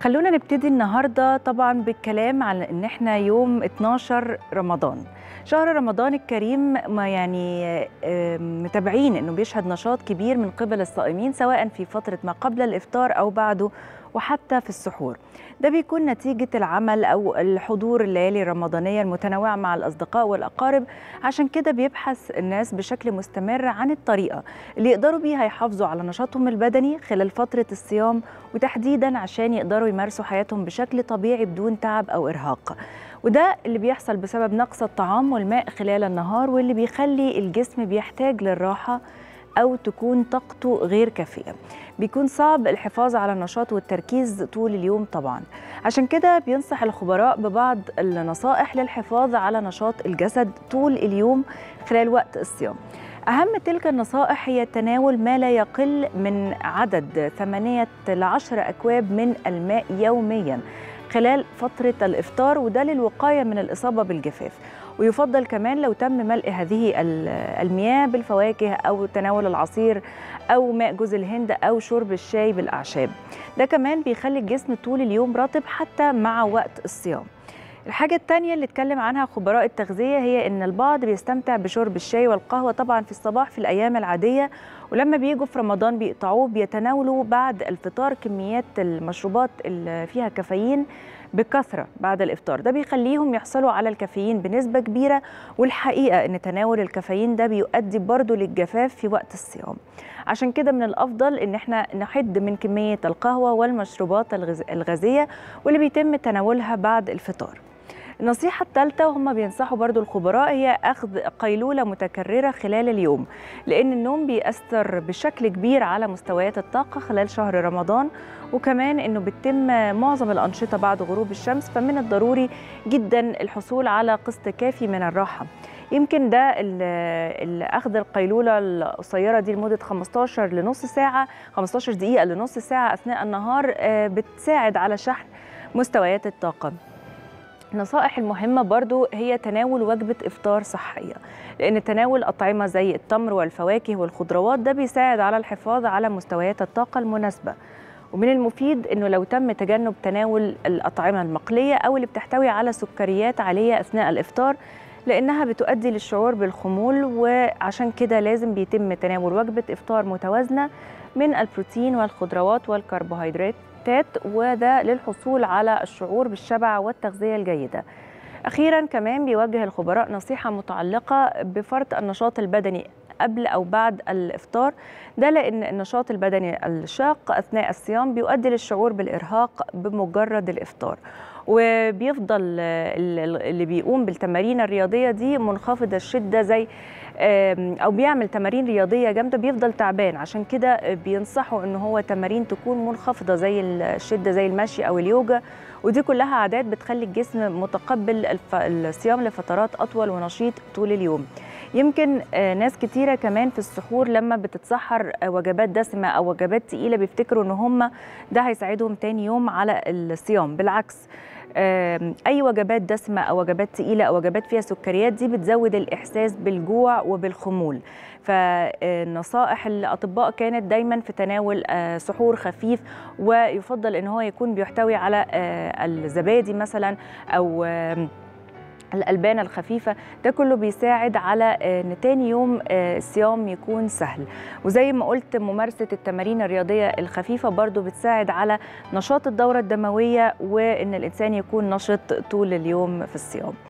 خلونا نبتدي النهارده طبعا بالكلام على ان احنا يوم 12 رمضان شهر رمضان الكريم ما يعني آه، متابعين انه بيشهد نشاط كبير من قبل الصائمين سواء في فتره ما قبل الافطار او بعده وحتى في السحور ده بيكون نتيجة العمل أو الحضور الليالي الرمضانية المتنوعة مع الأصدقاء والأقارب عشان كده بيبحث الناس بشكل مستمر عن الطريقة اللي يقدروا بيها يحافظوا على نشاطهم البدني خلال فترة الصيام وتحديدا عشان يقدروا يمارسوا حياتهم بشكل طبيعي بدون تعب أو إرهاق وده اللي بيحصل بسبب نقص الطعام والماء خلال النهار واللي بيخلي الجسم بيحتاج للراحة أو تكون طاقته غير كافية بيكون صعب الحفاظ على النشاط والتركيز طول اليوم طبعا عشان كده بينصح الخبراء ببعض النصائح للحفاظ على نشاط الجسد طول اليوم خلال وقت الصيام أهم تلك النصائح هي تناول ما لا يقل من عدد 8 ل 10 أكواب من الماء يومياً خلال فترة الإفطار وده للوقاية من الإصابة بالجفاف ويفضل كمان لو تم ملء هذه المياه بالفواكه أو تناول العصير أو ماء جوز الهند أو شرب الشاي بالأعشاب ده كمان بيخلي الجسم طول اليوم رطب حتى مع وقت الصيام الحاجة التانية اللي اتكلم عنها خبراء التغذية هي إن البعض بيستمتع بشرب الشاي والقهوة طبعا في الصباح في الأيام العادية ولما بيجوا في رمضان بيقطعوه بيتناولوا بعد الفطار كميات المشروبات اللي فيها كافيين بكثرة بعد الإفطار ده بيخليهم يحصلوا على الكافيين بنسبة كبيرة والحقيقة أن تناول الكافيين ده بيؤدي برضه للجفاف في وقت الصيام عشان كده من الأفضل أن احنا نحد من كمية القهوة والمشروبات الغازية واللي بيتم تناولها بعد الفطار النصيحة الثالثة وهم بينصحوا برضو الخبراء هي أخذ قيلولة متكررة خلال اليوم لأن النوم بيأثر بشكل كبير على مستويات الطاقة خلال شهر رمضان وكمان أنه بتتم معظم الأنشطة بعد غروب الشمس فمن الضروري جدا الحصول على قسط كافي من الراحة يمكن ده اخذ القيلوله القصيره دي لمده 15 لنص ساعه 15 دقيقه لنص ساعه اثناء النهار بتساعد على شحن مستويات الطاقه النصائح المهمة برضو هي تناول وجبة إفطار صحية لأن تناول أطعمة زي التمر والفواكه والخضروات ده بيساعد على الحفاظ على مستويات الطاقة المناسبة ومن المفيد أنه لو تم تجنب تناول الأطعمة المقلية أو اللي بتحتوي على سكريات عالية أثناء الإفطار لأنها بتؤدي للشعور بالخمول وعشان كده لازم بيتم تناول وجبة إفطار متوازنة من البروتين والخضروات والكربوهيدرات وده للحصول على الشعور بالشبع والتغذية الجيدة أخيرا كمان بيوجه الخبراء نصيحة متعلقة بفرط النشاط البدني قبل أو بعد الإفطار ده لأن النشاط البدني الشاق أثناء الصيام بيؤدي للشعور بالإرهاق بمجرد الإفطار وبيفضل اللي بيقوم بالتمارين الرياضيه دي منخفض الشده زي او بيعمل تمارين رياضيه جامده بيفضل تعبان عشان كده بينصحوا ان هو تمارين تكون منخفضه زي الشده زي المشي او اليوجا ودي كلها عادات بتخلي الجسم متقبل الصيام لفترات اطول ونشيط طول اليوم يمكن ناس كتيره كمان في السحور لما بتتسحر وجبات دسمه او وجبات تقيله بيفتكروا ان هم ده هيساعدهم تاني يوم على الصيام بالعكس اي وجبات دسمه او وجبات تقيله او وجبات فيها سكريات دي بتزود الاحساس بالجوع وبالخمول فنصائح الاطباء كانت دايما في تناول سحور خفيف ويفضل ان هو يكون بيحتوي على الزبادي مثلا او الألبان الخفيفة ده كله بيساعد على أن تاني يوم الصيام يكون سهل وزي ما قلت ممارسة التمارين الرياضية الخفيفة برضو بتساعد على نشاط الدورة الدموية وأن الإنسان يكون نشط طول اليوم في الصيام